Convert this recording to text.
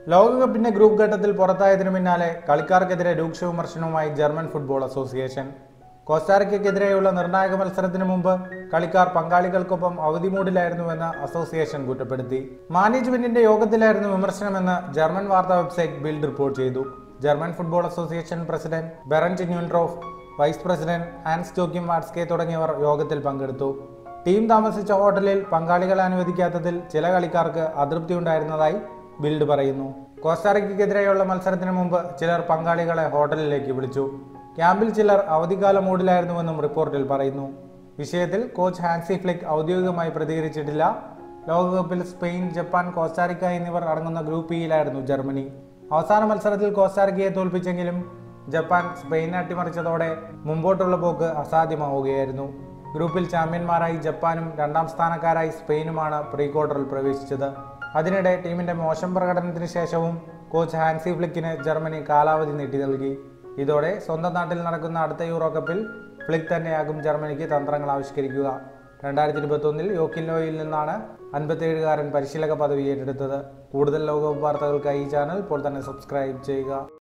ലോകകപ്പിന്റെ ഗ്രൂപ്പ് ഘട്ടത്തിൽ പുറത്തായതിനു പിന്നാലെ കളിക്കാർക്കെതിരെ രൂക്ഷ വിമർശനവുമായി ജർമ്മൻ ഫുട്ബോൾ അസോസിയേഷൻ കോസ്റ്റാറിക്കയ്ക്കെതിരെയുള്ള നിർണായക മത്സരത്തിന് മുമ്പ് കളിക്കാർ പങ്കാളികൾക്കൊപ്പം അവധി മൂഡിലായിരുന്നുവെന്ന് അസോസിയേഷൻ കുറ്റപ്പെടുത്തി മാനേജ്മെന്റിന്റെ യോഗത്തിലായിരുന്നു വിമർശനമെന്ന് ജർമ്മൻ വാർത്താ വെബ്സൈറ്റ് ബിൽഡ് റിപ്പോർട്ട് ചെയ്തു German football association president Bernd Neuendorf vice president Hans Joachim Watzke തുടങ്ങിയവർ യോഗത്തിൽ പങ്കെടുത്തു ടീം താമസിച്ച ഹോട്ടലിൽ പങ്കാളികളെ അനുവദിക്കാത്തതിൽ ചില കളിക്കാർക്ക് അതൃപ്തി ഉണ്ടായിരുന്നതായി ബിൽഡ് പറയുന്നു കോസ്റ്റാറിക്കയ്ക്കെതിരെയുള്ള മത്സരത്തിന് മുമ്പ് ചിലർ പങ്കാളികളെ ഹോട്ടലിലേക്ക് വിളിച്ചു ക്യാമ്പിൽ ചിലർ അവധിക്കാല മൂഡിലായിരുന്നുവെന്നും റിപ്പോർട്ടിൽ പറയുന്നു വിഷയത്തിൽ കോച്ച് ഹാൻസി ഫ്ലിക്ക് ഔദ്യോഗികമായി പ്രതികരിച്ചിട്ടില്ല ലോകകപ്പിൽ സ്പെയിൻ ജപ്പാൻ കോസ്റ്റാറിക്ക എന്നിവർ അടങ്ങുന്ന ഗ്രൂപ്പ് ഇയിലായിരുന്നു ജർമ്മനി അവസാന മത്സരത്തിൽ കോസ്റ്റാറിക്കയെ തോൽപ്പിച്ചെങ്കിലും ജപ്പാൻ സ്പെയിനെ അട്ടിമറിച്ചതോടെ മുമ്പോട്ടുള്ള പോക്ക് അസാധ്യമാവുകയായിരുന്നു ഗ്രൂപ്പിൽ ചാമ്പ്യന്മാരായി ജപ്പാനും രണ്ടാം സ്ഥാനക്കാരായി സ്പെയിനുമാണ് പ്രീ ക്വാർട്ടറിൽ പ്രവേശിച്ചത് അതിനിടെ ടീമിന്റെ മോശം പ്രകടനത്തിന് ശേഷവും കോച്ച് ഹാൻസി ഫ്ലിക്കിന് ജർമ്മനി കാലാവധി നീട്ടി നൽകി ഇതോടെ സ്വന്തം നാട്ടിൽ നടക്കുന്ന അടുത്ത യൂറോ കപ്പിൽ ഫ്ലിക്ക് തന്നെയാകും ജർമ്മനിക്ക് തന്ത്രങ്ങൾ ആവിഷ്കരിക്കുക രണ്ടായിരത്തി ഇരുപത്തൊന്നിൽ യോക്കിലോയിൽ നിന്നാണ് അൻപത്തിയേഴുകാരൻ പരിശീലക പദവി ഏറ്റെടുത്തത് കൂടുതൽ ലോകകപ്പ് വാർത്തകൾക്കായി ഈ ചാനൽ ഇപ്പോൾ തന്നെ സബ്സ്ക്രൈബ് ചെയ്യുക